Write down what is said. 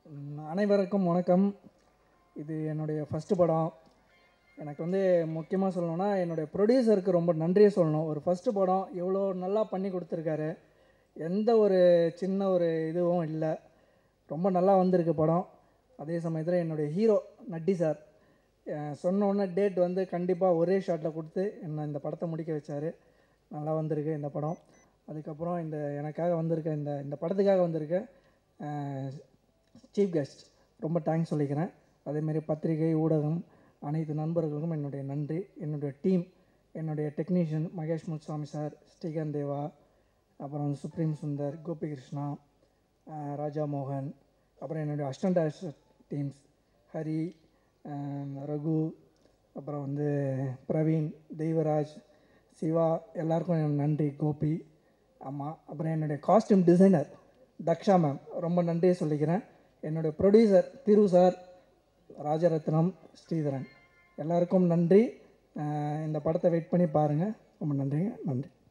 ம், அனைவருக்கும் வணக்கம் இது என்னுடைய ஃபஸ்ட்டு படம் எனக்கு வந்து முக்கியமாக சொல்லணும்னா என்னுடைய ப்ரொடியூசருக்கு ரொம்ப நன்றியை சொல்லணும் ஒரு ஃபஸ்ட்டு படம் இவ்வளோ நல்லா பண்ணி கொடுத்துருக்காரு எந்த ஒரு சின்ன ஒரு இதுவும் இல்லை ரொம்ப நல்லா வந்திருக்கு படம் அதே சமயத்தில் என்னுடைய ஹீரோ நட்டி சார் அஹ் சொன்ன உடனே டேட் வந்து கண்டிப்பாக ஒரே ஷாட்டில் கொடுத்து என்னை இந்த படத்தை முடிக்க வச்சார் நல்லா வந்திருக்கு இந்த படம் அதுக்கப்புறம் இந்த எனக்காக வந்திருக்க இந்த இந்த படத்துக்காக வந்திருக்க சீஃப் கெஸ்ட் ரொம்ப தேங்க்ஸ் சொல்லிக்கிறேன் அதேமாரி பத்திரிகை ஊடகம் அனைத்து நண்பர்களுக்கும் என்னுடைய நன்றி என்னுடைய டீம் என்னுடைய டெக்னீஷியன் மகேஷ் முத்துசாமி சார் ஸ்ரீகாந்த் தேவா அப்புறம் வந்து சுப்ரீம் சுந்தர் கோபிகிருஷ்ணா அஹ் ராஜா மோகன் அப்புறம் என்னுடைய அசிஸ்டன்ட் டைரக்டர் டீம்ஸ் ஹரி அஹ் ரகு அப்புறம் வந்து பிரவீன் தெய்வராஜ் சிவா எல்லாருக்கும் எனக்கு நன்றி கோபி ஆமாம் அப்புறம் என்னுடைய காஸ்டியூம் டிசைனர் தக்ஷா மேம் ரொம்ப நன்றியை சொல்லிக்கிறேன் என்னுடைய ப்ரொடியூசர் திரு சார் ராஜரத்னம் ஸ்ரீதரன் எல்லாருக்கும் நன்றி அஹ் இந்த படத்தை வெயிட் பண்ணி பாருங்கள் ரொம்ப நன்றிங்க நன்றி